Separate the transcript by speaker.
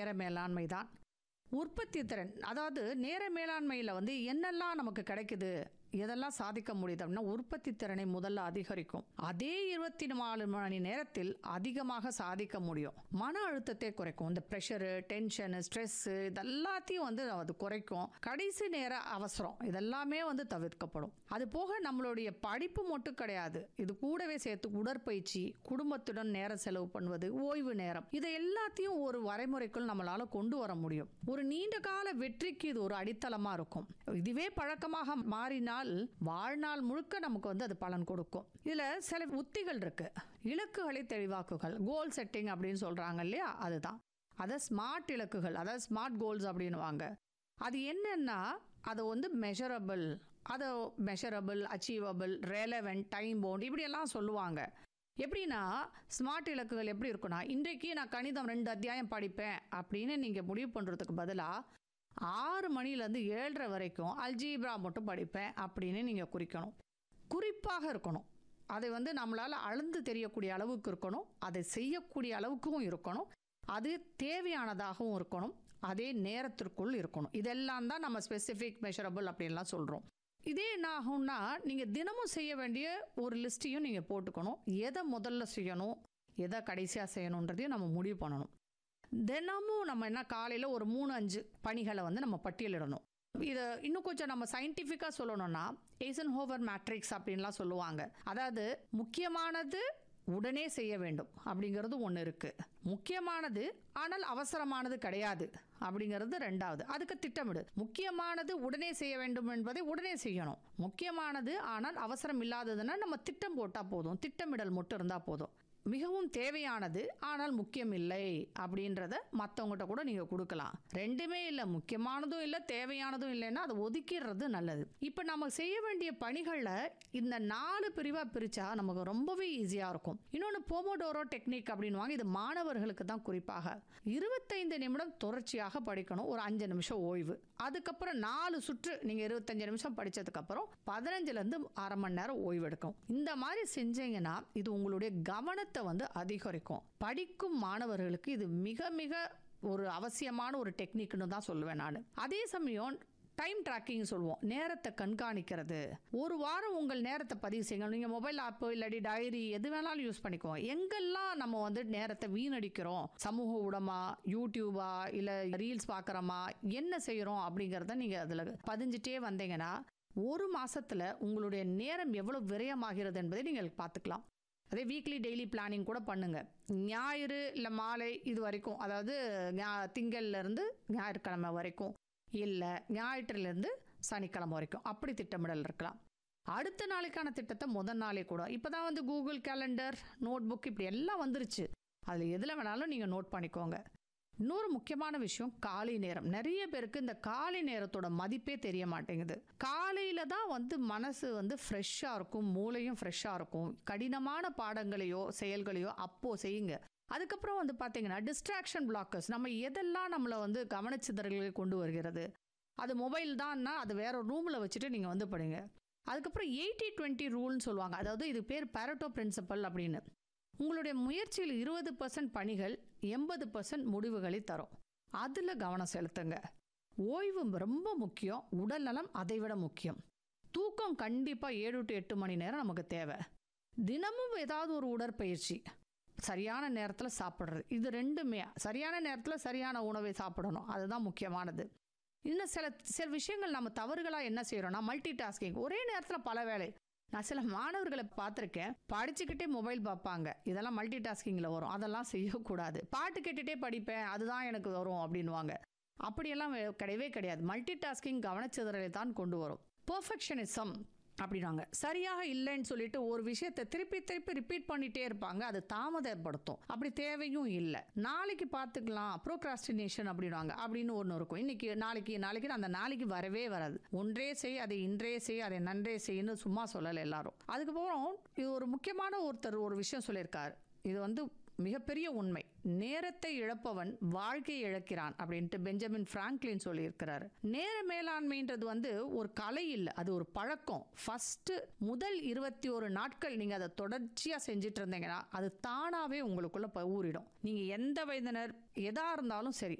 Speaker 1: நேர மேலாண்மை தான் உற்பத்தி திறன் அதாவது நேர மேலாண்மையில் வந்து என்னெல்லாம் நமக்கு கிடைக்குது எதெல்லாம் சாதிக்க முடியுது அப்படின்னா உற்பத்தி திறனை முதல்ல அதிகரிக்கும் அதே இருபத்தி நாலு மணி நேரத்தில் அதிகமாக சாதிக்க முடியும் மன அழுத்தத்தை குறைக்கும் இந்த ப்ரெஷரு டென்ஷனு ஸ்ட்ரெஸ்ஸு இதெல்லாத்தையும் வந்து அது குறைக்கும் கடைசி நேர அவசரம் இதெல்லாமே வந்து தவிர்க்கப்படும் அது போக நம்மளுடைய படிப்பு மட்டும் கிடையாது இது கூடவே சேர்த்து உடற்பயிற்சி குடும்பத்துடன் நேரம் செலவு பண்ணுவது ஓய்வு நேரம் இதை எல்லாத்தையும் ஒரு வரைமுறைக்குள் நம்மளால கொண்டு வர முடியும் ஒரு நீண்ட கால வெற்றிக்கு இது ஒரு அடித்தளமா இருக்கும் இதுவே பழக்கமாக மாறினால் வாழ்நாள் முழுக்க நமக்கு வந்து அது பலன் கொடுக்கும் இதுல சில உத்திகள் இருக்கு இலக்குகளை தெளிவாக்குகள் கோல் செட்டிங் அப்படின்னு சொல்றாங்க இல்லையா அதுதான் அதை ஸ்மார்ட் இலக்குகள் அதாவது ஸ்மார்ட் கோல்ஸ் அப்படின்னுவாங்க அது என்னன்னா அதை வந்து மெஷரபிள் அதை measurable achievable relevant time bound இப்படியெல்லாம் சொல்லுவாங்க எப்படின்னா ஸ்மார்ட் இலக்குகள் எப்படி இருக்குன்னா இன்றைக்கு நான் கணிதம் ரெண்டு அத்தியாயம் படிப்பேன் அப்படின்னு நீங்கள் முடிவு பண்ணுறதுக்கு பதிலாக ஆறு மணிலேருந்து ஏழரை வரைக்கும் அல்ஜீப்ரா மட்டும் படிப்பேன் அப்படின்னு நீங்கள் குறிக்கணும் குறிப்பாக இருக்கணும் அதை வந்து நம்மளால் அளந்து தெரியக்கூடிய அளவுக்கு இருக்கணும் அதை செய்யக்கூடிய அளவுக்கும் இருக்கணும் அது தேவையானதாகவும் இருக்கணும் அதே நேரத்திற்குள் இருக்கணும் இதெல்லாம் தான் நம்ம ஸ்பெசிஃபிக் மெஷரபிள் அப்படின்லாம் சொல்கிறோம் இதே என்ன ஆகும்னா நீங்கள் தினமும் செய்ய வேண்டிய ஒரு லிஸ்ட்டையும் நீங்கள் போட்டுக்கணும் எதை முதல்ல செய்யணும் எதை கடைசியாக செய்யணுன்றதையும் நம்ம முடிவு பண்ணணும் தினமும் நம்ம என்ன காலையில் ஒரு மூணு அஞ்சு பணிகளை வந்து நம்ம பட்டியலிடணும் இதை இன்னும் கொஞ்சம் நம்ம சயின்டிஃபிக்காக சொல்லணும்னா ஏசன் ஹோவர் மேட்ரிக்ஸ் அப்படின்லாம் சொல்லுவாங்க அதாவது முக்கியமானது உடனே செய்ய வேண்டும் அப்படிங்கிறது ஒன்று இருக்குது முக்கியமானது ஆனால் அவசரமானது கிடையாது அப்படிங்கிறது ரெண்டாவது அதுக்கு திட்டமிடு முக்கியமானது உடனே செய்ய வேண்டும் என்பதை உடனே செய்யணும் முக்கியமானது ஆனால் அவசரம் இல்லாததுன்னா நம்ம திட்டம் போட்டால் போதும் திட்டமிடல் மட்டும் இருந்தால் போதும் மிகவும் தேவையானது ஆனால் முக்கியம் இல்லை அப்படின்றத மற்றவங்ககிட்ட கூட நீங்கள் கொடுக்கலாம் ரெண்டுமே இல்லை முக்கியமானதும் இல்லை தேவையானதும் இல்லைன்னா அதை ஒதுக்கிடுறது நல்லது இப்போ நம்ம செய்ய வேண்டிய பணிகளில் இந்த நாலு பிரிவாக பிரித்தா நமக்கு ரொம்பவே ஈஸியாக இருக்கும் இன்னொன்று போமோடோரோ டெக்னிக் அப்படின்வாங்க இது மாணவர்களுக்கு தான் குறிப்பாக இருபத்தைந்து நிமிடம் தொடர்ச்சியாக படிக்கணும் ஒரு அஞ்சு நிமிஷம் ஓய்வு அதுக்கப்புறம் நாலு சுற்று நீங்கள் இருபத்தஞ்சு நிமிஷம் படித்ததுக்கப்புறம் பதினஞ்சுலேருந்து அரை மணி நேரம் ஓய்வு எடுக்கும் இந்த மாதிரி செஞ்சீங்கன்னா இது உங்களுடைய கவனத்தை வந்து அதிகரிக்கும் படிக்கும் மாணவர்களுக்கு இது மிக மிக ஒரு அவசியமான ஒரு டெக்னிக்னு தான் சொல்லுவேன் நான் அதே சமயம் டைம் ட்ராக்கிங் சொல்லுவோம் நேரத்தை கண்காணிக்கிறது ஒரு வாரம் உங்கள் நேரத்தை பதிவு செய்யுங்க நீங்கள் மொபைல் ஆப்பு இல்லாட்டி டைரி எது வேணாலும் யூஸ் பண்ணிக்குவோம் எங்கெல்லாம் நம்ம வந்து நேரத்தை வீணடிக்கிறோம் சமூக ஊடமா யூடியூபா இல்லை ரீல்ஸ் பார்க்குறோமா என்ன செய்கிறோம் அப்படிங்கிறத நீங்கள் அதில் பதிஞ்சிட்டே வந்தீங்கன்னா ஒரு மாசத்துல உங்களுடைய நேரம் எவ்வளவு விரயமாகிறது என்பதை நீங்கள் பார்த்துக்கலாம் அதே வீக்லி டெய்லி பிளானிங் கூட பண்ணுங்க ஞாயிறு இல்லை மாலை இது வரைக்கும் அதாவது ஞா- திங்கள்ல இருந்து ஞாயிற்றுக்கிழமை வரைக்கும் இல்லை ஞாயிற்றுலேருந்து சனிக்கிழமை வரைக்கும் அப்படி திட்டமிடல் இருக்கலாம் அடுத்த நாளைக்கான திட்டத்தை முதல் நாளே கூட இப்போ தான் வந்து கூகுள் கேலண்டர் நோட் புக் இப்படி எல்லாம் வந்துருச்சு அதில் எதில் வேணாலும் நீங்கள் நோட் பண்ணிக்கோங்க இன்னொரு முக்கியமான விஷயம் காலை நேரம் நிறைய பேருக்கு இந்த காலை நேரத்தோட மதிப்பே தெரிய மாட்டேங்குது காலையில தான் வந்து மனசு வந்து ஃப்ரெஷ்ஷாக இருக்கும் மூளையும் ஃப்ரெஷ்ஷாக இருக்கும் கடினமான பாடங்களையோ செயல்களையோ அப்போ செய்யுங்க அதுக்கப்புறம் வந்து பார்த்தீங்கன்னா டிஸ்ட்ராக்ஷன் பிளாக்கர்ஸ் நம்ம எதெல்லாம் நம்மளை வந்து கவனச்சிதறல்களை கொண்டு வருகிறது அது மொபைல் தான்னா அது வேற ரூமில் வச்சுட்டு நீங்கள் வந்து படிங்க அதுக்கப்புறம் எயிட்டி டுவெண்ட்டி ரூல்னு சொல்லுவாங்க அதாவது இது பேர் பேரட்டோ பிரின்சிபல் அப்படின்னு உங்களுடைய முயற்சியில் இருபது பர்சன்ட் பணிகள் எண்பது பர்சன்ட் முடிவுகளை தரும் அதில் கவனம் செலுத்துங்க ஓய்வு ரொம்ப முக்கியம் உடல் நலம் அதை விட முக்கியம் தூக்கம் கண்டிப்பாக ஏழு டு எட்டு மணி நேரம் நமக்கு தேவை தினமும் ஏதாவது ஒரு உடற்பயிற்சி சரியான நேரத்தில் சாப்பிட்றது இது ரெண்டுமே சரியான நேரத்தில் சரியான உணவை சாப்பிடணும் அதுதான் முக்கியமானது இன்னும் சில சில விஷயங்கள் நம்ம தவறுகளாக என்ன செய்கிறோம்னா மல்டி டாஸ்கிங் ஒரே நேரத்தில் பல வேலை நான் சில மாணவர்களை பார்த்துருக்கேன் படிச்சுக்கிட்டே மொபைல் பார்ப்பாங்க இதெல்லாம் மல்டி டாஸ்கிங்கில் வரும் அதெல்லாம் செய்யக்கூடாது பாட்டு கேட்டுட்டே படிப்பேன் அதுதான் எனக்கு வரும் அப்படின்வாங்க அப்படியெல்லாம் வே- கிடையவே கிடையாது மல்டி டாஸ்கிங் கவனச்சிதறலை தான் கொண்டு வரும் பெர்ஃபெக்ஷனிசம் அப்படின்னாங்க சரியாக இல்லைன்னு சொல்லிட்டு ஒரு விஷயத்தை திருப்பி திருப்பி ரிப்பீட் பண்ணிட்டே இருப்பாங்க அது தாமதப்படுத்தும் அப்படி தேவையும் இல்லை நாளைக்கு பார்த்துக்கலாம் ப்ரோக்ராஸ்டினேஷன் அப்படின்வாங்க அப்படின்னு ஒன்று இருக்கும் இன்னைக்கு நாளைக்கு நாளைக்கு அந்த நாளைக்கு வரவே வராது ஒன்றே செய் அதை இன்றே செய் அதை நன்றே செய்யன்னு சும்மா சொல்லலை எல்லாரும் அதுக்கப்புறம் இது ஒரு முக்கியமான ஒருத்தர் ஒரு விஷயம் சொல்லியிருக்காரு இது வந்து மிகப்பெரிய உண்மை நேரத்தை இழப்பவன் வாழ்க்கையை இழக்கிறான் அப்படின்ட்டு பெஞ்சமின் பிராங்க்லின் சொல்லியிருக்கிறாரு நேர மேலாண்மைன்றது வந்து ஒரு கலை இல்லை அது ஒரு பழக்கம் ஃபர்ஸ்ட் முதல் இருபத்தி ஒரு நாட்கள் நீங்க அதை தொடர்ச்சியா செஞ்சுட்டு இருந்தீங்கன்னா அது தானாவே உங்களுக்குள்ள ப- ஊறிடும் நீங்க எந்த வயதினர் எதா இருந்தாலும் சரி